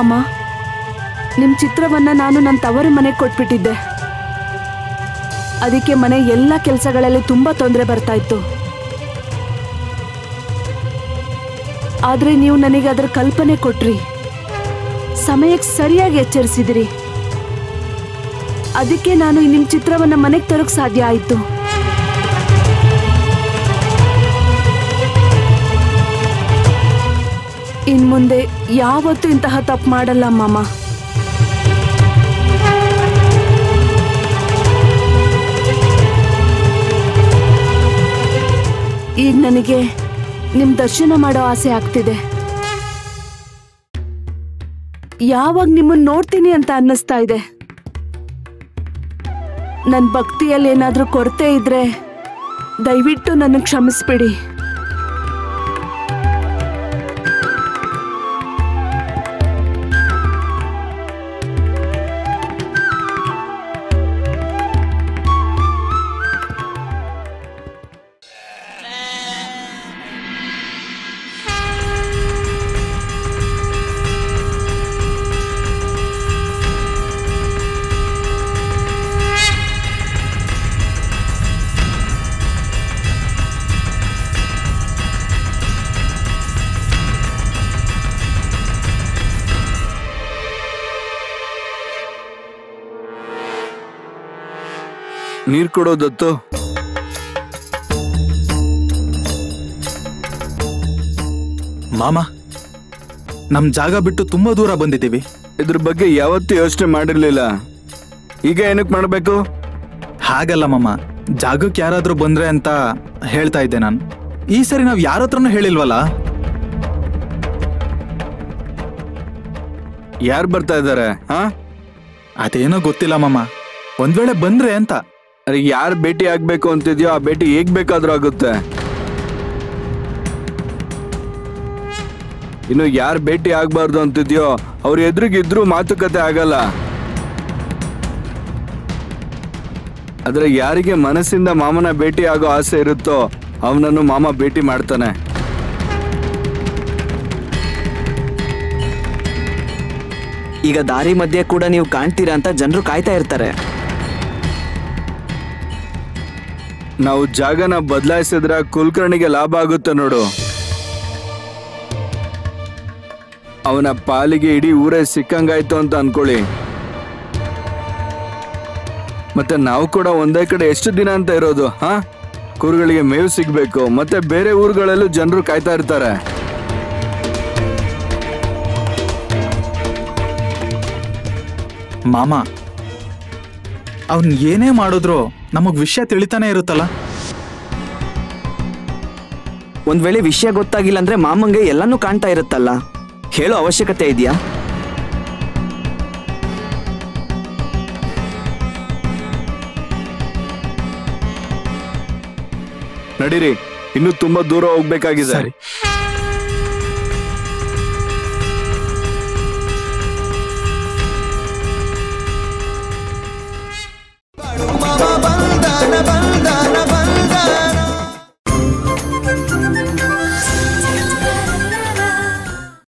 ಮಾಮ ನಿಮ್ ಚಿತ್ರವನ್ನ ನಾನು ನನ್ನ ತವರು ಮನೆಗೆ ಕೊಟ್ಬಿಟ್ಟಿದ್ದೆ ಅದಕ್ಕೆ ಮನೆ ಎಲ್ಲ ಕೆಲಸಗಳಲ್ಲಿ ತುಂಬಾ ತೊಂದರೆ ಬರ್ತಾ ಇತ್ತು ಆದ್ರೆ ನೀವು ನನಗೆ ಅದರ ಕಲ್ಪನೆ ಕೊಟ್ರಿ ಸಮಯಕ್ಕೆ ಸರಿಯಾಗಿ ಎಚ್ಚರಿಸಿದಿರಿ ಅದಕ್ಕೆ ನಾನು ನಿಮ್ ಚಿತ್ರವನ್ನ ಮನೆಗೆ ತರೋಕ್ ಸಾಧ್ಯ ಆಯ್ತು ಇನ್ ಮುಂದೆ ಯಾವತ್ತೂ ಇಂತಹ ತಪ್ಪು ಮಾಡಲ್ಲ ಮಾಮ ಈಗ ನನಗೆ ನಿಮ್ ದರ್ಶನ ಮಾಡೋ ಆಸೆ ಆಗ್ತಿದೆ ಯಾವಾಗ ನಿಮ್ಮನ್ನ ನೋಡ್ತೀನಿ ಅಂತ ಅನ್ನಿಸ್ತಾ ಇದೆ ನನ್ನ ಭಕ್ತಿಯಲ್ಲಿ ಏನಾದ್ರೂ ಕೊರತೆ ಇದ್ರೆ ದಯವಿಟ್ಟು ನನ್ನ ಕ್ಷಮಿಸ್ಬಿಡಿ ನೀರ್ ಕೊಡೋದತ್ತು ಮಾಮ ನಮ್ ಜಾಗ ಬಿಟ್ಟು ತುಂಬಾ ದೂರ ಬಂದಿದ್ದೀವಿ ಇದ್ರ ಬಗ್ಗೆ ಯಾವತ್ತೂ ಯೋಚನೆ ಮಾಡಿರ್ಲಿಲ್ಲ ಈಗ ಏನಕ್ಕೆ ಮಾಡ್ಬೇಕು ಹಾಗಲ್ಲ ಮಾಮ ಜಾಗಕ್ಕೆ ಯಾರಾದ್ರೂ ಬಂದ್ರೆ ಅಂತ ಹೇಳ್ತಾ ಇದ್ದೆ ನಾನು ಈ ಸರಿ ನಾವ್ ಯಾರ ಹತ್ರನೂ ಹೇಳಿಲ್ವಲ್ಲ ಯಾರು ಬರ್ತಾ ಇದ್ದಾರೆ ಹಾ ಅದೇನೋ ಗೊತ್ತಿಲ್ಲ ಮಾಮ ಒಂದ್ ವೇಳೆ ಬಂದ್ರೆ ಅಂತ ಅರೆ ಯಾರು ಭೇಟಿ ಆಗ್ಬೇಕು ಅಂತಿದ್ಯೋ ಆ ಭೇಟಿ ಹೇಗ್ ಬೇಕಾದ್ರೂ ಆಗುತ್ತೆ ಇನ್ನು ಯಾರು ಭೇಟಿ ಆಗ್ಬಾರ್ದು ಅಂತಿದ್ಯೋ ಅವ್ರ ಎದುರಿಗಿದ್ರು ಮಾತುಕತೆ ಆಗಲ್ಲ ಆದ್ರೆ ಯಾರಿಗೆ ಮನಸ್ಸಿಂದ ಮಾಮನ ಭೇಟಿ ಆಗೋ ಆಸೆ ಇರುತ್ತೋ ಅವನನ್ನು ಮಾಮ ಭೇಟಿ ಮಾಡ್ತಾನೆ ಈಗ ದಾರಿ ಮಧ್ಯೆ ಕೂಡ ನೀವು ಕಾಣ್ತೀರಾ ಅಂತ ಜನರು ಕಾಯ್ತಾ ಇರ್ತಾರೆ ನಾವು ಜಾಗನ ಬದಲಾಯಿಸಿದ್ರೆ ಕುಲಕರ್ಣಿಗೆ ಲಾಭ ಆಗುತ್ತೆ ನೋಡು ಅವನ ಪಾಲಿಗೆ ಇಡೀ ಊರೇ ಸಿಕ್ಕಂಗಾಯ್ತು ಅಂತ ಅನ್ಕೊಳ್ಳಿ ಮತ್ತೆ ನಾವು ಕೂಡ ಒಂದೇ ಕಡೆ ಎಷ್ಟು ದಿನ ಅಂತ ಇರೋದು ಹಾ ಕುರುಗಳಿಗೆ ಮೇವು ಸಿಗ್ಬೇಕು ಮತ್ತೆ ಬೇರೆ ಊರುಗಳಲ್ಲೂ ಜನರು ಕಾಯ್ತಾ ಇರ್ತಾರೆ ಮಾಮ ಅವ್ನ್ ಏನೇ ಮಾಡಿದ್ರು ನಮಗ್ ವಿಷಯ ತಿಳಿತಾನೆ ಇರುತ್ತಲ್ಲ ಒಂದ್ ವೇಳೆ ವಿಷಯ ಗೊತ್ತಾಗಿಲ್ಲ ಅಂದ್ರೆ ಮಾಮಂಗೆ ಎಲ್ಲಾನು ಕಾಣ್ತಾ ಇರುತ್ತಲ್ಲ ಹೇಳೋ ಅವಶ್ಯಕತೆ ಇದೆಯಾ ನಡೀರಿ ಇನ್ನು ತುಂಬಾ ದೂರ ಹೋಗ್ಬೇಕಾಗಿದೆ ಸರಿ